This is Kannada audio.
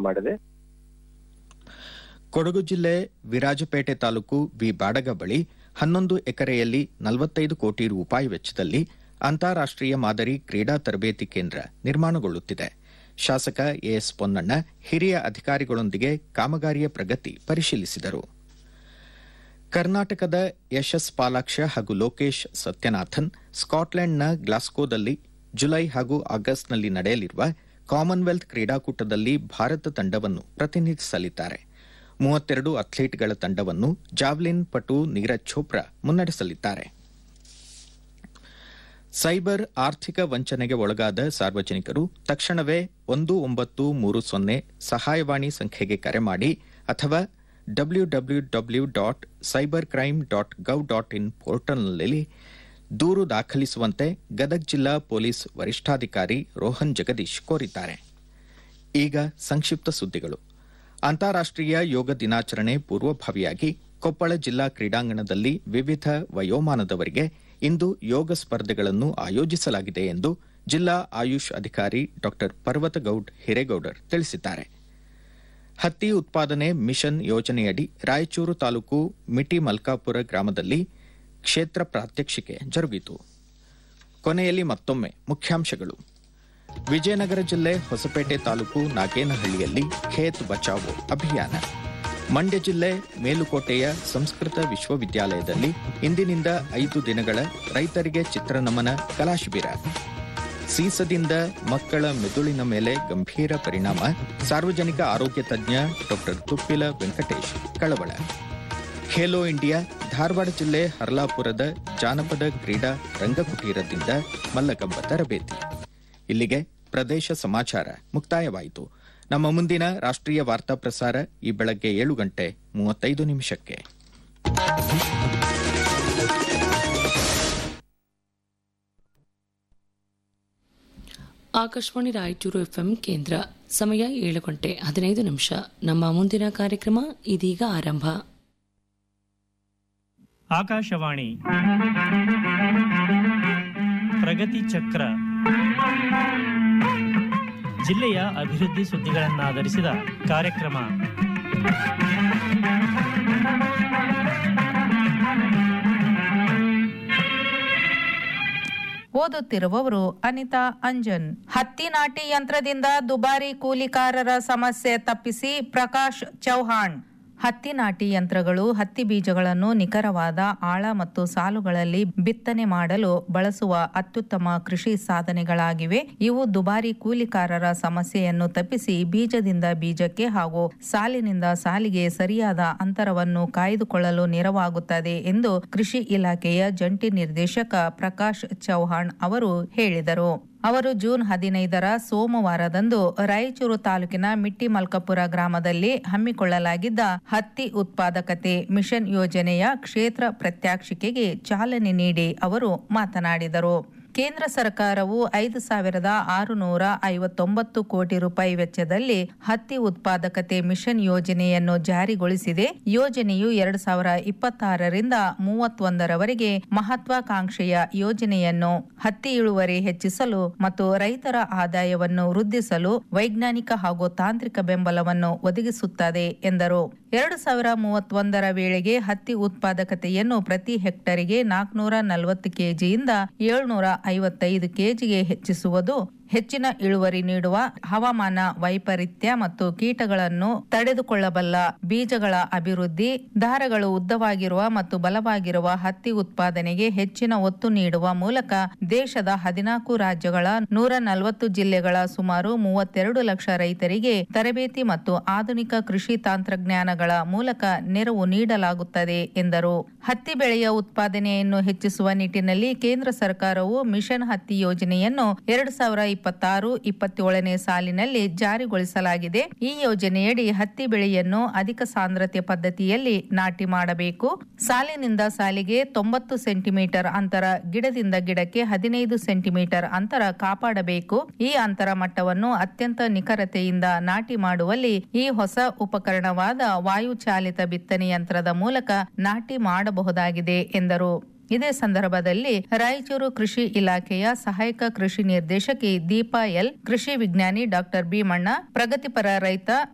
ಮಾಡಿದೆ ಕೊಡಗು ಜಿಲ್ಲೆ ವಿರಾಜಪೇಟೆ ತಾಲೂಕು ವಿ ಬಾಡಗ ಬಳಿ ಹನ್ನೊಂದು ಎಕರೆಯಲ್ಲಿ ನಲವತ್ತೈದು ಕೋಟಿ ರೂಪಾಯಿ ವೆಚ್ಚದಲ್ಲಿ ಅಂತಾರಾಷ್ಟೀಯ ಮಾದರಿ ಕ್ರೀಡಾ ತರಬೇತಿ ಕೇಂದ್ರ ನಿರ್ಮಾಣಗೊಳ್ಳುತ್ತಿದೆ ಶಾಸಕ ಎಎಸ್ ಪೊನ್ನಣ್ಣ ಹಿರಿಯ ಅಧಿಕಾರಿಗಳೊಂದಿಗೆ ಕಾಮಗಾರಿಯ ಪ್ರಗತಿ ಪರಿಶೀಲಿಸಿದರು ಕರ್ನಾಟಕದ ಯಶಸ್ ಪಾಲಾಕ್ಷ ಹಾಗೂ ಲೋಕೇಶ್ ಸತ್ಯನಾಥನ್ ಸ್ಕಾಟ್ಲೆಂಡ್ನ ಗ್ಲಾಸ್ಕೋದಲ್ಲಿ ಜುಲೈ ಹಾಗೂ ಆಗಸ್ಟ್ನಲ್ಲಿ ನಡೆಯಲಿರುವ ಕಾಮನ್ವೆಲ್ತ್ ಕ್ರೀಡಾಕೂಟದಲ್ಲಿ ಭಾರತ ತಂಡವನ್ನು ಪ್ರತಿನಿಧಿಸಲಿದ್ದಾರೆ ಮೂವತ್ತೆರಡು ಅಥ್ಲೀಟ್ಗಳ ತಂಡವನ್ನು ಜಾವ್ಲಿನ್ ಪಟು ನೀರಜ್ ಚೋಪ್ರಾ ಮುನ್ನಡೆಸಲಿದ್ದಾರೆ ಸೈಬರ್ ಆರ್ಥಿಕ ವಂಚನೆಗೆ ಒಳಗಾದ ಸಾರ್ವಜನಿಕರು ತಕ್ಷಣವೇ ಒಂದು ಒಂಬತ್ತು ಮೂರು ಸೊನ್ನೆ ಸಹಾಯವಾಣಿ ಸಂಖ್ಯೆಗೆ ಕರೆ ಮಾಡಿ ಅಥವಾ W W W dot cyber crime dot gov dot in ಪೋರ್ಟಲ್ನಲ್ಲಿ ದೂರು ದಾಖಲಿಸುವಂತೆ ಗದಗ್ ಜಿಲ್ಲಾ ಪೊಲೀಸ್ ವರಿಷ್ಠಾಧಿಕಾರಿ ರೋಹನ್ ಜಗದೀಶ್ ಕೋರಿದ್ದಾರೆ ಈಗ ಸಂಕ್ಷಿಪ್ತ ಸುದ್ದಿಗಳು ಅಂತಾರಾಷ್ಟೀಯ ಯೋಗ ದಿನಾಚರಣೆ ಪೂರ್ವಭಾವಿಯಾಗಿ ಕೊಪ್ಪಳ ಜಿಲ್ಲಾ ಕ್ರೀಡಾಂಗಣದಲ್ಲಿ ವಿವಿಧ ವಯೋಮಾನದವರಿಗೆ ಇಂದು ಯೋಗ ಸ್ಪರ್ಧೆಗಳನ್ನು ಆಯೋಜಿಸಲಾಗಿದೆ ಎಂದು ಜಿಲ್ಲಾ ಆಯುಷ್ ಅಧಿಕಾರಿ ಡಾ ಪರ್ವತಗೌಡ್ ಹಿರೇಗೌಡರ್ ತಿಳಿಸಿದ್ದಾರೆ ಹತ್ತಿ ಉತ್ಪಾದನೆ ಮಿಷನ್ ಯೋಜನೆಯಡಿ ರಾಯಚೂರು ತಾಲೂಕು ಮಿಟಿ ಮಲ್ಕಾಪುರ ಗ್ರಾಮದಲ್ಲಿ ಕ್ಷೇತ್ರ ಪ್ರಾತ್ಯಕ್ಷಿಕೆ ಜರುಗಿತು ಕೊನೆಯಲ್ಲಿ ಮತ್ತೊಮ್ಮೆ ಮುಖ್ಯಾಂಶಗಳು ವಿಜಯನಗರ ಜಿಲ್ಲೆ ಹೊಸಪೇಟೆ ತಾಲೂಕು ನಾಗೇನಹಳ್ಳಿಯಲ್ಲಿ ಖೇತ್ ಬಚಾವೋ ಅಭಿಯಾನ ಮಂಡ್ಯ ಜಿಲ್ಲೆ ಮೇಲುಕೋಟೆಯ ಸಂಸ್ಕೃತ ವಿಶ್ವವಿದ್ಯಾಲಯದಲ್ಲಿ ಇಂದಿನಿಂದ ಐದು ದಿನಗಳ ರೈತರಿಗೆ ಚಿತ್ರನಮನ ಕಲಾಶಿಬಿರ ಸೀಸದಿಂದ ಮಕ್ಕಳ ಮೆದುಳಿನ ಮೇಲೆ ಗಂಭೀರ ಪರಿಣಾಮ ಸಾರ್ವಜನಿಕ ಆರೋಗ್ಯ ತಜ್ಞ ಡಾ ತುಪ್ಪಿಲ ವೆಂಕಟೇಶ್ ಕಳವಳ ಖೇಲೋ ಇಂಡಿಯಾ ಧಾರವಾಡ ಜಿಲ್ಲೆ ಹರ್ಲಾಪುರದ ಜಾನಪದ ಕ್ರೀಡಾ ರಂಗಕುಟೀರದಿಂದ ಮಲ್ಲಕಂಬ ತರಬೇತಿ ಇಲ್ಲಿಗೆ ಪ್ರದೇಶ ಸಮಾಚಾರ ಮುಕ್ತಾಯವಾಯಿತು ನಮ್ಮ ಮುಂದಿನ ರಾಷ್ಟ್ರೀಯ ವಾರ್ತಾ ಪ್ರಸಾರ ಈ ಬೆಳಗ್ಗೆ ಏಳು ಗಂಟೆ ಮೂವತ್ತೈದು ನಿಮಿಷಕ್ಕೆ ಆಕಾಶವಾಣಿ ರಾಯಚೂರು ಎಫ್ಎಂ ಕೇಂದ್ರ ಸಮಯ ಏಳು ಗಂಟೆ ಹದಿನೈದು ನಿಮಿಷ ನಮ್ಮ ಮುಂದಿನ ಕಾರ್ಯಕ್ರಮ ಇದೀಗ ಆರಂಭ ಆಕಾಶವಾಣಿ ಪ್ರಗತಿ ಚಕ್ರ ಜಿಲ್ಲೆಯ ಅಭಿವೃದ್ಧಿ ಸುದ್ದಿಗಳನ್ನಾಧರಿಸಿದ ಕಾರ್ಯಕ್ರಮ ಓದುತ್ತಿರುವವರು ಅನಿತಾ ಅಂಜನ್ ಹತ್ತಿ ನಾಟಿ ಯಂತ್ರದಿಂದ ದುಬಾರಿ ಕೂಲಿಕಾರರ ಸಮಸ್ಯೆ ತಪ್ಪಿಸಿ ಪ್ರಕಾಶ್ ಚೌಹಾಣ್ ಹತ್ತಿ ನಾಟಿ ಯಂತ್ರಗಳು ಹತ್ತಿ ಬೀಜಗಳನ್ನು ನಿಖರವಾದ ಆಳ ಮತ್ತು ಸಾಲುಗಳಲ್ಲಿ ಬಿತ್ತನೆ ಮಾಡಲು ಬಳಸುವ ಅತ್ಯುತ್ತಮ ಕೃಷಿ ಸಾಧನೆಗಳಾಗಿವೆ ಇವು ದುಬಾರಿ ಕೂಲಿಕಾರರ ಸಮಸ್ಯೆಯನ್ನು ತಪ್ಪಿಸಿ ಬೀಜದಿಂದ ಬೀಜಕ್ಕೆ ಹಾಗೂ ಸಾಲಿನಿಂದ ಸಾಲಿಗೆ ಸರಿಯಾದ ಅಂತರವನ್ನು ಕಾಯ್ದುಕೊಳ್ಳಲು ನೆರವಾಗುತ್ತದೆ ಎಂದು ಕೃಷಿ ಇಲಾಖೆಯ ಜಂಟಿ ನಿರ್ದೇಶಕ ಪ್ರಕಾಶ್ ಚೌಹಾಣ್ ಅವರು ಹೇಳಿದರು ಅವರು ಜೂನ್ ಹದಿನೈದರ ಸೋಮವಾರದಂದು ರಾಯಚೂರು ತಾಲೂಕಿನ ಮಿಟ್ಟಿ ಮಲ್ಕಪುರ ಗ್ರಾಮದಲ್ಲಿ ಹಮ್ಮಿಕೊಳ್ಳಲಾಗಿದ್ದ ಹತ್ತಿ ಉತ್ಪಾದಕತೆ ಮಿಷನ್ ಯೋಜನೆಯ ಕ್ಷೇತ್ರ ಪ್ರತ್ಯಕ್ಷಿಕೆಗೆ ಚಾಲನೆ ನೀಡಿ ಅವರು ಮಾತನಾಡಿದರು ಕೇಂದ್ರ ಸರ್ಕಾರವು ಐದು ಸಾವಿರದ ಆರುನೂರ ಐವತ್ತೊಂಬತ್ತು ಕೋಟಿ ರೂಪಾಯಿ ವೆಚ್ಚದಲ್ಲಿ ಹತ್ತಿ ಉತ್ಪಾದಕತೆ ಮಿಷನ್ ಯೋಜನೆಯನ್ನು ಜಾರಿಗೊಳಿಸಿದೆ ಯೋಜನೆಯು ಎರಡು ಸಾವಿರ ಇಪ್ಪತ್ತಾರರಿಂದ ಮೂವತ್ತೊಂದರವರೆಗೆ ಮಹತ್ವಾಕಾಂಕ್ಷೆಯ ಯೋಜನೆಯನ್ನು ಹತ್ತಿ ಇಳುವರಿ ಹೆಚ್ಚಿಸಲು ಮತ್ತು ರೈತರ ಆದಾಯವನ್ನು ವೃದ್ಧಿಸಲು ವೈಜ್ಞಾನಿಕ ಹಾಗೂ ತಾಂತ್ರಿಕ ಬೆಂಬಲವನ್ನು ಒದಗಿಸುತ್ತದೆ ಎಂದರು ಎರಡು ಸಾವಿರ ಮೂವತ್ತೊಂದರ ವೇಳೆಗೆ ಹತ್ತಿ ಉತ್ಪಾದಕತೆಯನ್ನು ಪ್ರತಿ ಹೆಕ್ಟರಿಗೆ ನಾಲ್ಕುನೂರ ನಲವತ್ತು ಕೆಜಿಯಿಂದ ಏಳ್ನೂರ ಐವತ್ತೈದು ಕೆಜಿಗೆ ಹೆಚ್ಚಿಸುವುದು ಹೆಚ್ಚಿನ ಇಳುವರಿ ನೀಡುವ ಹವಾಮಾನ ವೈಪರೀತ್ಯ ಮತ್ತು ಕೀಟಗಳನ್ನು ತಡೆದುಕೊಳ್ಳಬಲ್ಲ ಬೀಜಗಳ ಅಭಿವೃದ್ಧಿ ದಾರಗಳು ಉದ್ದವಾಗಿರುವ ಮತ್ತು ಬಲವಾಗಿರುವ ಹತ್ತಿ ಉತ್ಪಾದನೆಗೆ ಹೆಚ್ಚಿನ ಒತ್ತು ನೀಡುವ ಮೂಲಕ ದೇಶದ ಹದಿನಾಲ್ಕು ರಾಜ್ಯಗಳ ನೂರ ನಲವತ್ತು ಜಿಲ್ಲೆಗಳ ಸುಮಾರು ಮೂವತ್ತೆರಡು ಲಕ್ಷ ರೈತರಿಗೆ ತರಬೇತಿ ಮತ್ತು ಆಧುನಿಕ ಕೃಷಿ ತಂತ್ರಜ್ಞಾನಗಳ ಮೂಲಕ ನೆರವು ನೀಡಲಾಗುತ್ತದೆ ಎಂದರು ಹತ್ತಿ ಬೆಳೆಯ ಉತ್ಪಾದನೆಯನ್ನು ಹೆಚ್ಚಿಸುವ ನಿಟ್ಟಿನಲ್ಲಿ ಕೇಂದ್ರ ಸರ್ಕಾರವು ಮಿಷನ್ ಹತ್ತಿ ಯೋಜನೆಯನ್ನು ಎರಡು ಸಾವಿರ ಇಪ್ಪತ್ತಾರು ಇಪ್ಪತ್ತೇಳನೇ ಸಾಲಿನಲ್ಲಿ ಜಾರಿಗೊಳಿಸಲಾಗಿದೆ ಈ ಯೋಜನೆಯಡಿ ಹತ್ತಿ ಬೆಳೆಯನ್ನು ಅಧಿಕ ಸಾಂದ್ರತೆ ಪದ್ಧತಿಯಲ್ಲಿ ನಾಟಿ ಮಾಡಬೇಕು ಸಾಲಿನಿಂದ ಸಾಲಿಗೆ ತೊಂಬತ್ತು ಸೆಂಟಿಮೀಟರ್ ಅಂತರ ಗಿಡದಿಂದ ಗಿಡಕ್ಕೆ ಹದಿನೈದು ಸೆಂಟಿಮೀಟರ್ ಅಂತರ ಕಾಪಾಡಬೇಕು ಈ ಅಂತರ ಮಟ್ಟವನ್ನು ಅತ್ಯಂತ ನಿಖರತೆಯಿಂದ ನಾಟಿ ಮಾಡುವಲ್ಲಿ ಈ ಹೊಸ ಉಪಕರಣವಾದ ವಾಯು ಚಾಲಿತ ಬಿತ್ತನೆ ಯಂತ್ರದ ಮೂಲಕ ನಾಟಿ ಮಾಡಬಹುದಾಗಿದೆ ಎಂದರು ಇದೇ ಸಂದರ್ಭದಲ್ಲಿ ರಾಯಚೂರು ಕೃಷಿ ಇಲಾಖೆಯ ಸಹಾಯಕ ಕೃಷಿ ನಿರ್ದೇಶಕಿ ದೀಪಾ ಎಲ್ ಕೃಷಿ ವಿಜ್ಞಾನಿ ಡಾಕ್ಟರ್ ಭೀಮಣ್ಣ ಪ್ರಗತಿಪರ ರೈತ